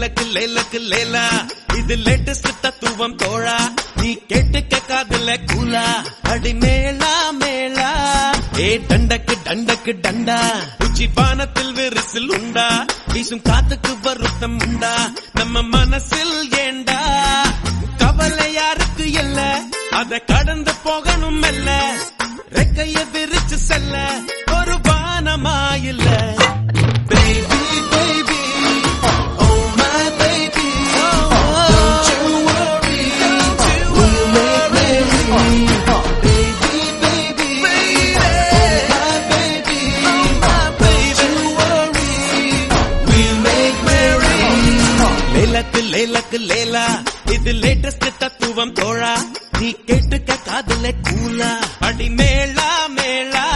லேலக்கு லேலக்கு லேலா இது லேட்டஸ்ட் தத்துவம் தோழா நீ கேட்டுக்க காதுல கூலா அடி மேளா மேளா ஏ டண்டக்கு டண்டக்கு டண்டா உச்சி பானத்தில் விரிசில் உண்டா வீசும் காத்துக்கு வருத்தம் உண்டா நம்ம மனசில் ஏண்டா கவலை யாருக்கு இல்ல அத கடந்து போகணும் மெல்ல ரெக்கைய விரிச்சு செல்ல ஒரு வானமாயில்ல Baby, baby, oh my baby, don't you worry, we'll make merry. Baby, baby, oh my baby, don't you worry, we'll make merry. லேலக்கு லேலக்கு லேலா இது லேட்டஸ்ட் தத்துவம் தோழா நீ கேட்டுக்க காதுல கூலா அடி மேளா மேளா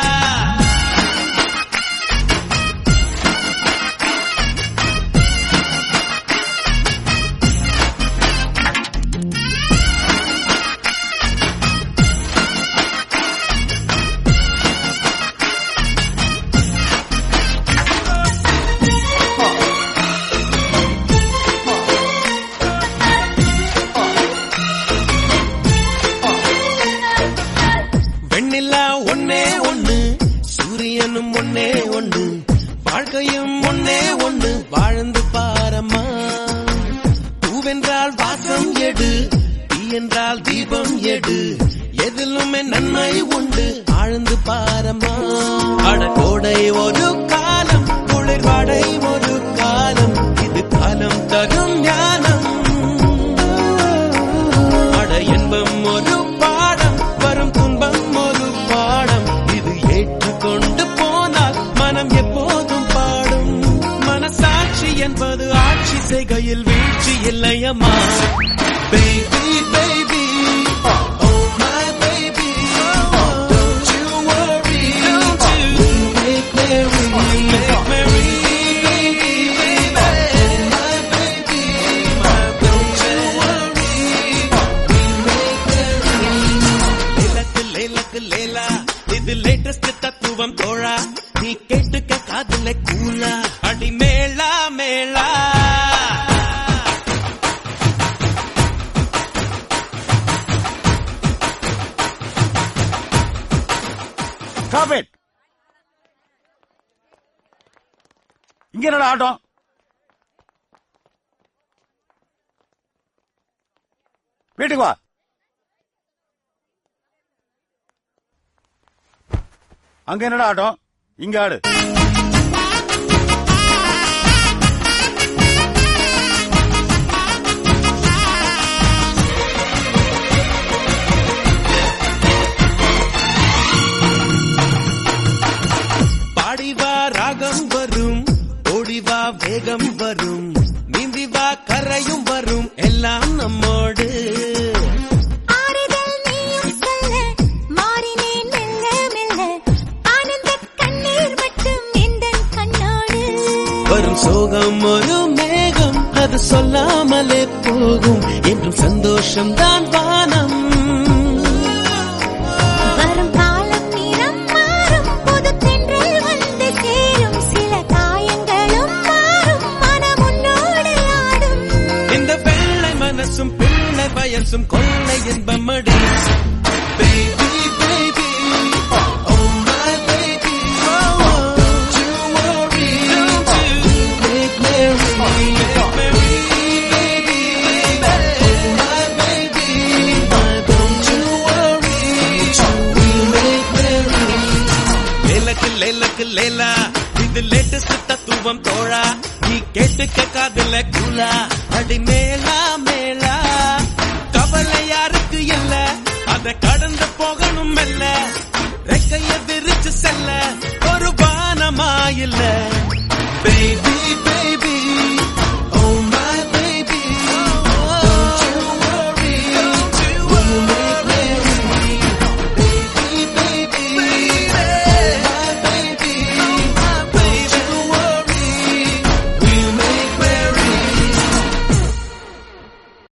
வெண்ணிலா ஒன்னே ஒண்ணு சூரியனும் ஒன்னே ஒண்ணு வாழ்க்கையும் ஒன்னே ஒண்ணு வாழ்ந்து பாரம்மா பூவென்றால் வாசம் எடு தீ என்றால் தீபம் எடு எதிலுமே நன்மை உண்டு ஆழ்ந்து பாரம்மா அடகோடை ஒரு காலம் குளிர்வாடை ஒரு காலம் இது காலம் தரும் ஞானம் அட இன்பம் ஒரு பாடம் வரும் துன்பம் ஒரு பாடம் இது ஏற்றுக்கொண்டு போனால் மனம் எப்போதும் பாடும் மனசாட்சி என்பது ஆட்சி செய்கையில் வீழ்ச்சி இல்லையம்மா Baby, baby, oh my baby, don't you worry, we'll make merry, make merry, baby, oh my baby, don't you worry, லேலக்கு லேலக்கு லேலா இது லேட்டஸ்ட் தத்துவம் தோழா நீ கேட்டுக்க காதுல கூலா அடி மேளா மேளா Stop it! இங்க என்னடா ஆட்டம் வீட்டுக்கு வா அங்க என்னடா ஆட்டம் இங்க ஆடு பாடிவா ராகம் வரும் ஓடிவா வேகம் வரும் நீந்தி வா கரையும் வரும் எல்லாம் நம்மோடு ஆறுதல் நீயும் சொல்ல மாறினேன் மெல்ல மெல்ல ஆனந்தக் கண்ணீர் மட்டும் எந்தன் கண்ணோடு வரும் சோகம் ஒரு மேகம் அது சொல்லாமலே போகும் என்றும் சந்தோஷம் தான் வானம் வரும் காலம் நிறம் மாறும் புது தென்றல் வந்து சேரும் சில காயங்களும் மாறும் மனம் உன்னோடு ஆடும் இந்த வெள்ளை மனசும் பிள்ளை வயசும் கொள்ளை இன்பமடி Baby, baby, oh my baby, don't you worry, make merry, make merry, baby, oh my baby, don't you worry, we'll make merry. லேலக்கு லேலக்கு லேலா இது லேட்டஸ்ட் தத்துவம் தோழா நீ கேட்டுக்க காதுல கூலா அடி மேலா மேலா கவலை யாருக்கு இல்ல அத கடந்து போகணும் மெல்ல ரெக்கைய விரிச்சு செல்ல ஒரு வானமாயில்ல பேபி பேபி